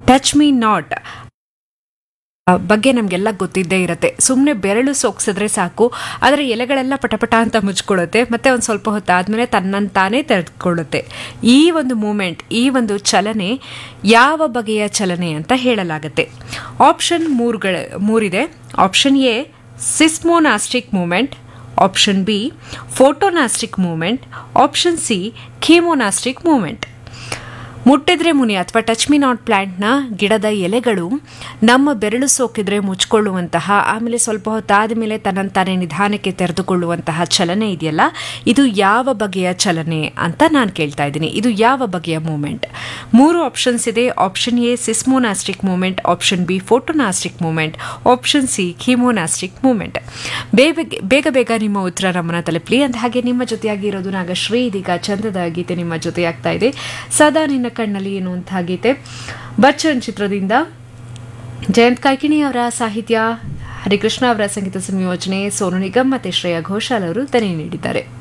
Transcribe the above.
touch me not ಬಗ್ಗೆ ನಮಗೆಲ್ಲ ಗೊತ್ತಿದ್ದೇ ಇರುತ್ತೆ ಸುಮ್ಮನೆ ಬೆರಳು ಸೋಕ್ಸಿದ್ರೆ ಸಾಕು ಆದರೆ ಎಲೆಗಳೆಲ್ಲ ಪಟಪಟ ಅಂತ ಮುಚ್ಕೊಳ್ಳುತ್ತೆ ಮತ್ತೆ ಒಂದು ಸ್ವಲ್ಪ ಹೊತ್ತಾದ್ಮೇಲೆ ತನ್ನಂತಾನೇ ತೆರೆದುಕೊಳ್ಳುತ್ತೆ ಈ ಒಂದು ಮೂಮೆಂಟ್ ಈ ಒಂದು ಚಲನೆ ಯಾವ ಬಗೆಯ ಚಲನೆ ಅಂತ ಹೇಳಲಾಗುತ್ತೆ ಆಪ್ಷನ್ ಮೂರುಗಳ ಮೂರಿದೆ option A seismonastic movement option B photonastic movement option C chemonastic movement ಮುಟ್ಟಿದ್ರೆ ಮುನಿ ಅಥವಾ ಟಚ್ ಮಿ ನಾಟ್ ಪ್ಲಾಂಟ್ನ ಗಿಡದ ಎಲೆಗಳು ನಮ್ಮ ಬೆರಳು ಸೋಕಿದ್ರೆ ಮುಚ್ಕೊಳ್ಳುವಂತಹ ಆಮೇಲೆ ಸ್ವಲ್ಪ ಹೊತ್ತಾದ ಮೇಲೆ ತನ್ನಂತಾನೆ ನಿಧಾನಕ್ಕೆ ತೆರೆದುಕೊಳ್ಳುವಂತಹ ಚಲನೆ ಇದೆಯಲ್ಲ ಇದು ಯಾವ ಬಗೆಯ ಚಲನೆ ಅಂತ ನಾನು ಕೇಳ್ತಾ ಇದ್ದೀನಿ ಇದು ಯಾವ ಬಗೆಯ ಮೂಮೆಂಟ್ ಮೂರು ಆಪ್ಷನ್ಸ್ ಇದೆ option A seismonastic movement option B photonastic movement option C chemonastic movement ಬೇಗ ಬೇಗ ಬೇಗ ನಿಮ್ಮ ಉತ್ತರ ನಮ್ಮನ್ನ ತಲುಪಲಿ ಅಂತ ಹಾಗೆ ನಿಮ್ಮ ಜೊತೆಯಾಗಿರೋದು ನಾಗಶ್ರೀ ಇದೀಗ ಚಂದದ ಗೀತೆ ನಿಮ್ಮ ಜೊತೆಯಾಗ್ತಾ ಇದೆ ಸದಾ ನಿನ್ನ ಕಣ್ಣಲ್ಲಿ ಎನ್ನುವಂತಹ ಗೀತೆ ಬಚ್ಚನ್ ಚಿತ್ರದಿಂದ ಜಯಂತ್ ಕಾಯ್ಕಿಣಿ ಅವರ ಸಾಹಿತ್ಯ ಹರಿಕೃಷ್ಣ ಅವರ ಸಂಗೀತ ಸಂಯೋಜನೆ ಸೋನು ನಿಗಮ್ ಮತ್ತು ಶ್ರೇಯಾ ಘೋಷಾಲ್ ಅವರು ದನಿ ನೀಡಿದ್ದಾರೆ